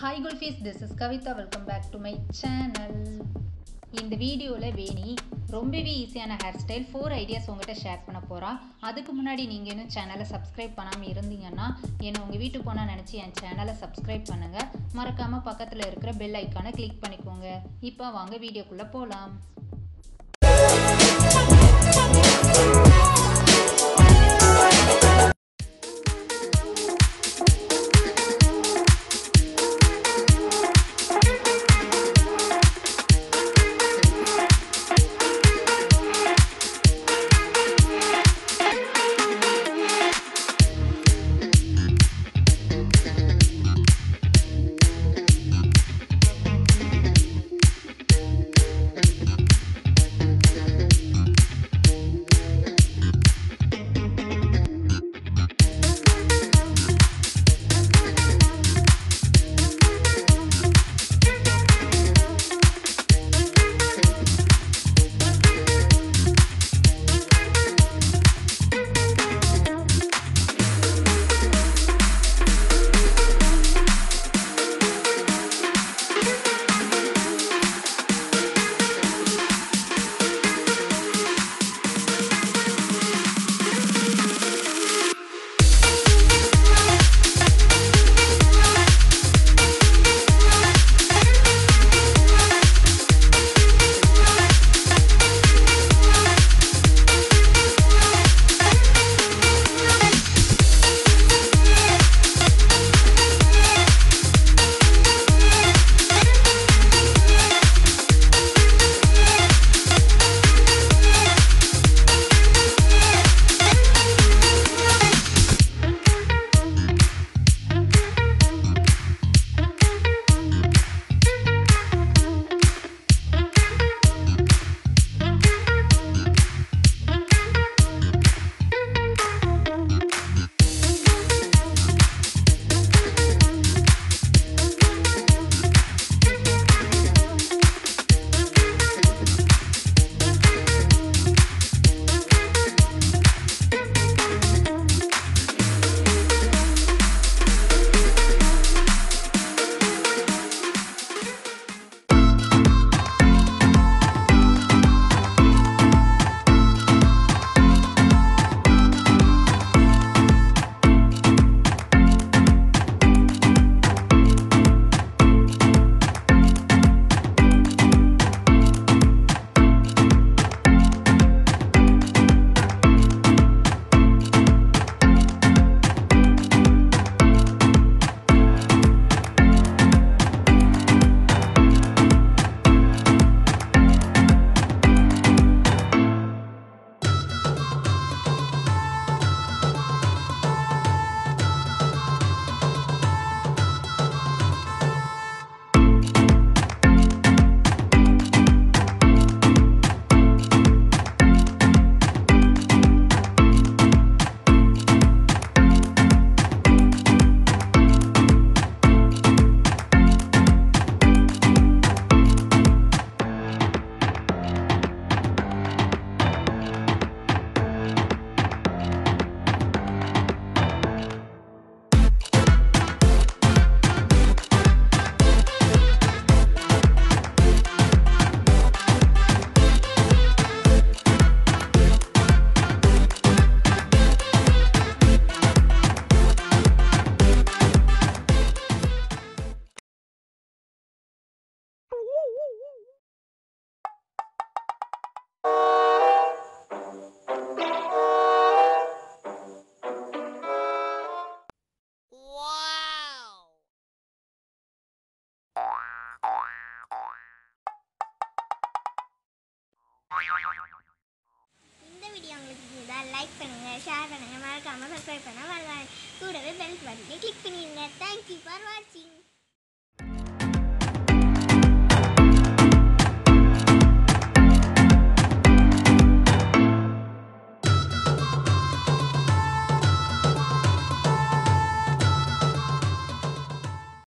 hi குல்ஃபீஸ் this is Kavitha welcome back to my channel இந்த வீடியோவில் வேணி ரொம்பவே ஈஸியான ஹேர் ஸ்டைல் ஃபோர் ஐடியாஸ் உங்கள்கிட்ட ஷேர் பண்ண போகிறா அதுக்கு முன்னாடி நீங்கள் இன்னும் சேனலை சப்ஸ்கிரைப் பண்ணாமல் இருந்தீங்கன்னா என்னை உங்கள் வீட்டுக்கு போனால் நினச்சி என் சேனலை சப்ஸ்கிரைப் பண்ணுங்கள் மறக்காமல் பக்கத்தில் இருக்கிற பெல் ஐக்கானை கிளிக் பண்ணிக்கோங்க இப்போ வாங்க வீடியோக்குள்ளே போகலாம் இந்த வீடியோ உங்களுக்கு பிடிச்சதா லைக் பண்ணுங்க ஷேர் பண்ணுங்க மறக்காம சப்ஸ்கிரைப் பண்ண மறக்காம கூடவே பெல் பட்டனை கிளிக் பண்ணிடுங்க தேங்க்யூ ஃபார் வாட்சிங்